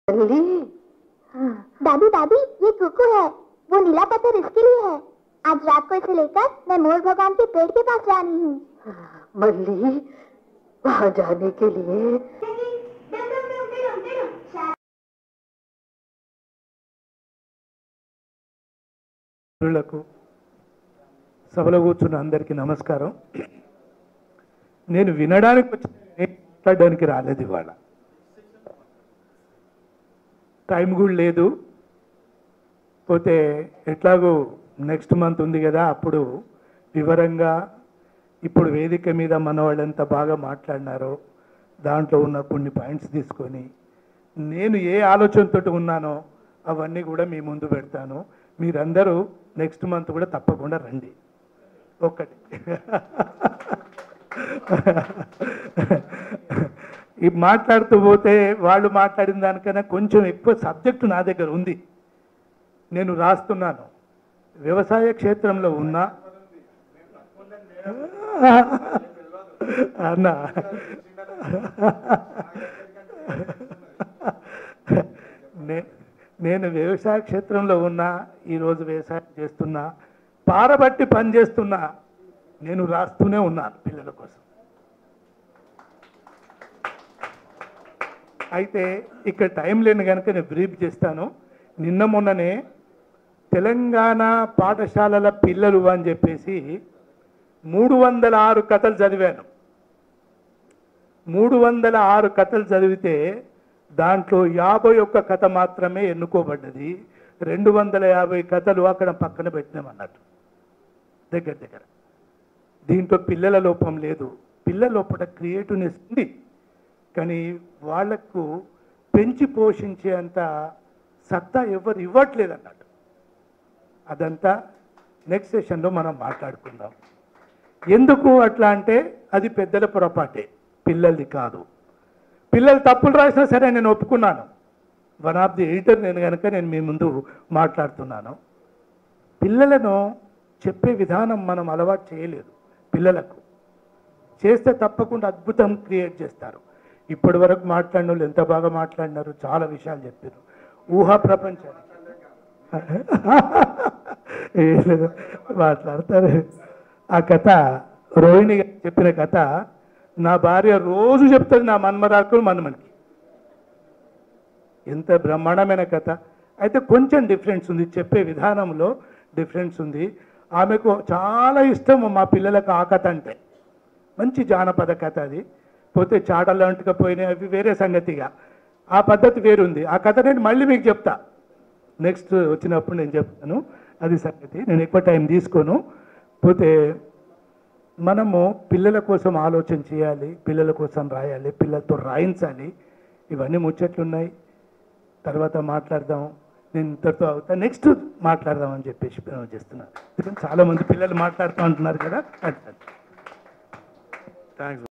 मल्ली दादी दादी ये कुकू है वो नीला पत्थर इसके लिए है आज रात को इसे लेकर मैं मोर भगवान के पेड़ के पास जा रही हूँ मल्ली वहाँ जाने के लिए మిత్రులకు సభలో కూర్చున్న అందరికీ నమస్కారం నేను వినడానికి వచ్చి నేను మాట్లాడడానికి రాలేదు ఇవాళ టైం కూడా లేదు పోతే ఎట్లాగో నెక్స్ట్ మంత్ ఉంది కదా అప్పుడు వివరంగా ఇప్పుడు వేదిక మీద మన వాళ్ళు ఎంత బాగా మాట్లాడినారో దాంట్లో ఉన్న కొన్ని పాయింట్స్ తీసుకొని నేను ఏ ఆలోచనతో ఉన్నానో అవన్నీ కూడా మీ ముందు పెడతాను మీరందరూ నెక్స్ట్ మంత్ కూడా తప్పకుండా రండి ఒక్కటి ఈ మాట్లాడుతూ పోతే వాళ్ళు మాట్లాడిన దానికన్నా కొంచెం ఎక్కువ సబ్జెక్టు నా దగ్గర ఉంది నేను రాస్తున్నాను వ్యవసాయ క్షేత్రంలో ఉన్న అన్న నే- నేను వ్యవసాయ క్షేత్రంలో ఉన్నా ఈరోజు వ్యవసాయం చేస్తున్నా పారబట్టి పని చేస్తున్నా నేను రాస్తూనే ఉన్నాను పిల్లల కోసం అయితే ఇక్కడ టైం లేని కనుక నేను బ్రీఫ్ చేస్తాను నిన్న మొన్ననే తెలంగాణ పాఠశాలల పిల్లలు అని చెప్పేసి మూడు వందల ఆరు కథలు చదివాను మూడు వందల ఆరు కథలు చదివితే దాంట్లో యాభై ఒక్క కథ మాత్రమే ఎన్నుకోబడ్డది రెండు వందల యాభై కథలు అక్కడ పక్కన పెట్టినామన్నట్టు దగ్గర దగ్గర దీంట్లో పిల్లల లోపం లేదు పిల్లల లోపల క్రియేటివ్నెస్ ఉంది కానీ వాళ్లకు పెంచి పోషించే అంత సత్తా ఎవరు ఇవ్వట్లేదు అన్నట్టు అదంతా నెక్స్ట్ సెషన్లో మనం మాట్లాడుకుందాం ఎందుకు అట్లా అంటే అది పెద్దల పొరపాటే పిల్లలది కాదు పిల్లలు తప్పులు రాసినా సరే నేను ఒప్పుకున్నాను వన్ ఆఫ్ ది ఎడిటర్ నేను కనుక నేను మీ ముందు మాట్లాడుతున్నాను పిల్లలను చెప్పే విధానం మనం అలవాటు చేయలేదు పిల్లలకు చేస్తే తప్పకుండా అద్భుతం క్రియేట్ చేస్తారు ఇప్పటి వరకు మాట్లాడిన వాళ్ళు ఎంత బాగా మాట్లాడినారు చాలా విషయాలు చెప్పారు ఊహా ప్రపంచాన్ని ఏం లేదు, మాట్లాడతారు ఆ కథ రోహిణి గారు చెప్పిన కథ నా భార్య రోజు చెప్తుంది నా మన్మరాకులు మన్మనికి ఎంత బ్రహ్మాండమైన కథ అయితే కొంచెం డిఫరెన్స్ ఉంది చెప్పే విధానంలో డిఫరెన్స్ ఉంది ఆమెకు చాలా ఇష్టం మా పిల్లలకు ఆ కథ అంటే మంచి జానపద కథ అది పోతే చాటలు అంటుకపోయినాయి అవి వేరే సంగతిగా ఆ పద్ధతి వేరుంది ఆ కథ నేను మళ్ళీ మీకు చెప్తా నెక్స్ట్ వచ్చినప్పుడు నేను చెప్తాను అది సంగతి నేను ఎక్కువ టైం తీసుకోను పోతే మనము పిల్లల కోసం ఆలోచన చేయాలి పిల్లల కోసం రాయాలి పిల్లలతో రాయించాలి ఇవన్నీ ముచ్చట్లున్నాయి తర్వాత మాట్లాడదాం నేను ఇంతటితో అవుతా నెక్స్ట్ మాట్లాడదాం అని చెప్పేసి నేను చేస్తున్నాను ఎందుకంటే చాలామంది పిల్లలు మాట్లాడుతూ అంటున్నారు కదా అట్లా థ్యాంక్స్